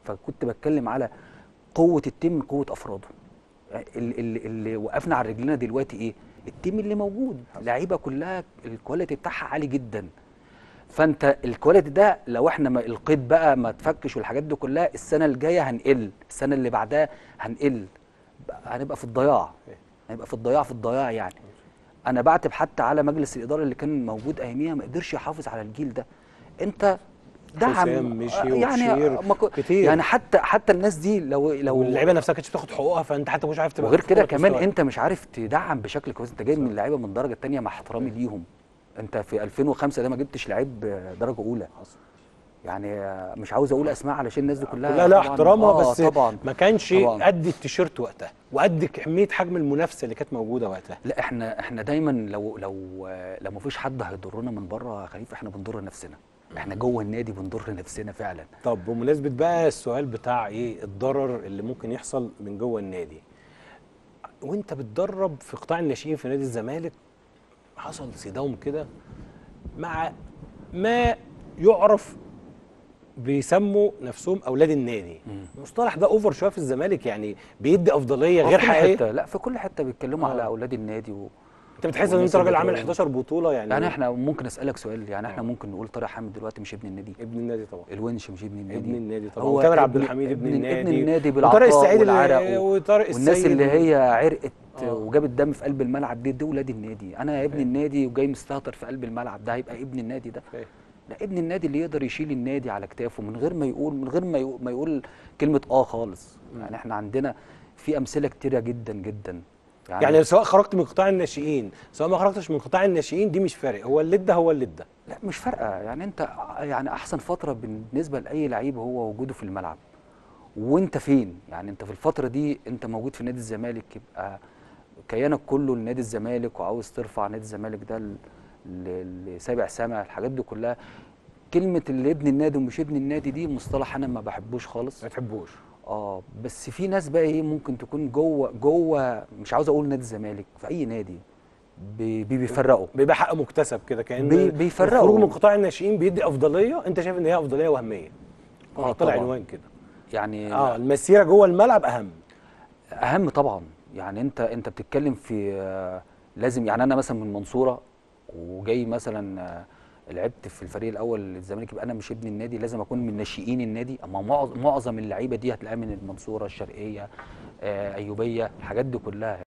فكنت بتكلم على قوه التيم من قوه افراده اللي, اللي, اللي وقفنا على رجلنا دلوقتي ايه التيم اللي موجود لعيبه كلها الكواليتي بتاعها عالي جدا فانت الكواليتي ده لو احنا ما القيد بقى ما تفكش والحاجات دي كلها السنه الجايه هنقل السنه اللي بعدها هنقل هنبقى في الضياع هنبقى في الضياع في الضياع يعني انا بعتب حتى على مجلس الاداره اللي كان موجود اياميها ما قدرش يحافظ على الجيل ده انت دعم حسام مشي آه، يعني وبشير ما كو- كتير. يعني حتى حتى الناس دي لو لو واللعيبه نفسها كانتش بتاخد حقوقها فانت حتى مش عارف تبقى وغير في كده قوة كمان مستواك. انت مش عارف تدعم بشكل كويس انت جاي من لعيبه من الدرجه الثانيه مع احترامي ليهم انت في 2005 ده ما جبتش لعيب درجه اولى يعني مش عاوز اقول اسماء علشان الناس دي كلها لا لا طبعاً- احترامها آه بس طبعا ما كانش طبعاً. قد التيشيرت وقتها وقد كميه حجم المنافسه اللي كانت موجوده وقتها لا احنا احنا دايما لو لو لو ما فيش حد هيضرنا من بره يا خليفه احنا بنضر نفسنا احنا جوه النادي بنضر نفسنا فعلا طب بمناسبه بقى السؤال بتاع ايه الضرر اللي ممكن يحصل من جوه النادي وانت بتدرب في قطاع الناشئين في نادي الزمالك حصل صدام كده مع ما يعرف بيسموا نفسهم اولاد النادي المصطلح ده اوفر شويه في الزمالك يعني بيدي افضليه في غير كل حقيقيه حته لا في كل حته بيتكلموا آه. على اولاد النادي و... انت بتحس ان والناس انت راجل اللي عامل بتقول- 11 بطوله يعني يعني احنا ممكن اسالك سؤال يعني احنا آه. ممكن نقول طارق حامد دلوقتي مش ابن النادي ابن النادي طبعا الونش مش ابن النادي ابن النادي طبعا هو وتامر عبد ابن- الحميد ابن ابن- النادي ابن النادي وطارق بالعطاء السعيد اللي- والعرق و- وطارق والناس السيد اللي هي عرقت آه. وجابت دم في قلب الملعب دي دي ولاد النادي انا ابن النادي وجاي مستهتر في قلب الملعب ده هيبقى ابن النادي ده فاهم. لا ابن النادي اللي يقدر يشيل النادي على كتافه من غير ما يقول من غير ما يقول, ما يقول كلمه اه خالص يعني احنا عندنا في امثله كتيره جدا جدا يعني سواء خرجت من قطاع الناشئين سواء ما خرجتش من قطاع الناشئين دي مش فارق هو اللده هو اللده لا مش فارقه يعني انت يعني احسن فتره بالنسبه لاي لعيب هو وجوده في الملعب وانت فين يعني انت في الفتره دي انت موجود في نادي الزمالك يبقى كيانك كله لنادي الزمالك وعاوز ترفع نادي الزمالك ده ل- ل- لسابع سما الحاجات دي كلها كلمه اللي ابن النادي ومش ابن النادي دي مصطلح انا ما بحبوش خالص ما تحبوش اه بس في ناس بقى ايه ممكن تكون جوه جوه مش عاوز اقول نادي الزمالك في اي نادي بي بي- بيفرقوا بيبقى حق مكتسب كده كان بي- بيفرقوا. الخروج من قطاع الناشئين بيدي افضليه انت شايف ان هي افضليه وهميه آه طلع طبعاً. عنوان كده يعني اه المسيره جوه الملعب اهم اهم طبعا يعني انت انت بتتكلم في آه، لازم يعني انا مثلا من المنصوره وجاي مثلا آه، لعبت في الفريق الاول للزمالك يبقى انا مش ابن النادي لازم اكون من ناشئين النادي اما معظ- معظم اللعيبه دي هتلاقيها من المنصوره الشرقيه آه، ايوبيه الحاجات دي كلها